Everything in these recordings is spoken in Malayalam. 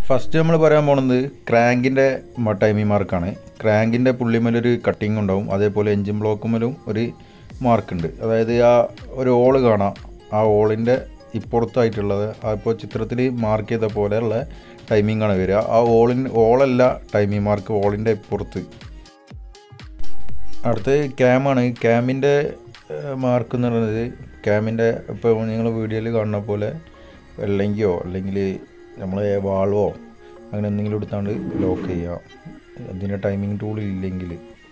ഫസ്റ്റ് നമ്മൾ പറയാൻ പോണത് ക്രാങ്കിൻ്റെ ടൈമിംഗ് മാർക്കാണ് ക്രാങ്കിൻ്റെ പുള്ളിമേലൊരു കട്ടിങ് ഉണ്ടാവും അതേപോലെ എൻജിൻ ബ്ലോക്കുമേലും ഒരു മാർക്കുണ്ട് അതായത് ആ ഒരു ഓള് കാണാം ആ ഓളിൻ്റെ ഇപ്പുറത്തായിട്ടുള്ളത് ആ ഇപ്പോൾ ചിത്രത്തിൽ മാർക്ക് ചെയ്ത പോലെയുള്ള ടൈമിംഗ് ആണ് വരിക ആ ഓളിൻ ഓളല്ല ടൈമിംഗ് മാർക്ക് ഓളിൻ്റെ ഇപ്പുറത്ത് അടുത്ത് ക്യാമാണ് ക്യാമിൻ്റെ മാർക്ക് എന്ന് പറയുന്നത് ക്യാമിൻ്റെ ഇപ്പോൾ നിങ്ങൾ വീഡിയോയിൽ കാണുന്ന പോലെ വെള്ളങ്കിയോ അല്ലെങ്കിൽ നമ്മൾ വാൾവോ അങ്ങനെ എന്തെങ്കിലും എടുത്താണ്ട് ലോക്ക് ചെയ്യുക അതിൻ്റെ ടൈമിംഗ് ടൂൾ ഇല്ലെങ്കിൽ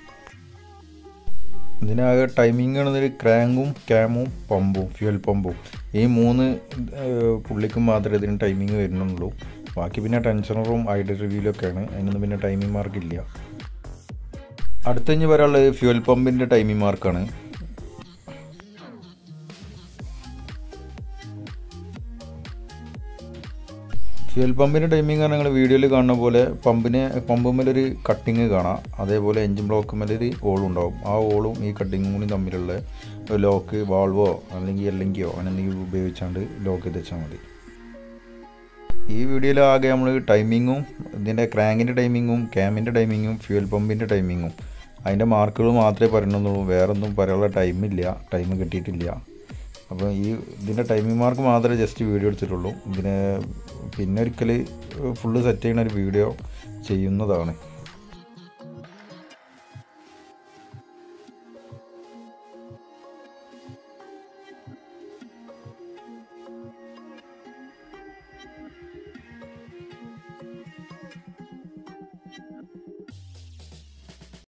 ഇതിനാകെ ടൈമിംഗ് ആണെന്നൊരു ക്രാങ്കും ക്യാമും പമ്പും ഫ്യൂൽ പമ്പും ഈ മൂന്ന് ഏഹ്, പുള്ളിക്കും മാത്രമേ ഇതിന് ടൈമിംഗ് വരുന്നുള്ളൂ ബാക്കി പിന്നെ ടെൻഷനറും ഐഡിയ റിവ്യൂലൊക്കെയാണ് അതിനൊന്നും പിന്നെ ടൈമിംഗ് മാർക്ക് ഇല്ല അടുത്ത കഴിഞ്ഞ് പറയാനുള്ളത് ഫ്യൂൽ പമ്പിൻ്റെ ടൈമിംഗ് മാർക്കാണ് ഫ്യൂൽ പമ്പിൻ്റെ ടൈമിംഗ് ആണ് നിങ്ങൾ വീഡിയോയിൽ കാണുന്ന പോലെ പമ്പിന് പമ്പുമ്മേലൊരു കട്ടിങ് കാണാം അതേപോലെ എൻജിൻ ബ്ലോക്കുമ്മേലൊരു ഓളും ഉണ്ടാവും ആ ഓളും ഈ കട്ടിങ്ങും കൂടി തമ്മിലുള്ള ലോക്ക് വാൾവോ അല്ലെങ്കിൽ എല്ലെങ്കിയോ അങ്ങനെ എന്തെങ്കിലും ഉപയോഗിച്ചാണ്ട് ലോക്ക് ചെയ്ത് വെച്ചാൽ മതി ഈ വീഡിയോയിൽ ആകെ നമ്മൾ ടൈമിങ്ങും ഇതിൻ്റെ ക്രാങ്കിൻ്റെ ടൈമിങ്ങും ക്യാമിൻ്റെ ടൈമിങ്ങും ഫ്യൂൽ പമ്പിൻ്റെ ടൈമിങ്ങും അതിൻ്റെ മാർക്കുകൾ മാത്രമേ പറയുന്നുള്ളൂ വേറൊന്നും പറയാനുള്ള ടൈമില്ല ടൈം കിട്ടിയിട്ടില്ല അപ്പോൾ ഈ ഇതിൻ്റെ ടൈമിംഗ് മാർക്ക് മാത്രമേ ജസ്റ്റ് വീഡിയോ എടുത്തിട്ടുള്ളൂ ഇതിന് പിന്നെ ഒരിക്കൽ ഫുള്ള് സെറ്റ് ചെയ്യുന്ന ഒരു വീഡിയോ ചെയ്യുന്നതാണ്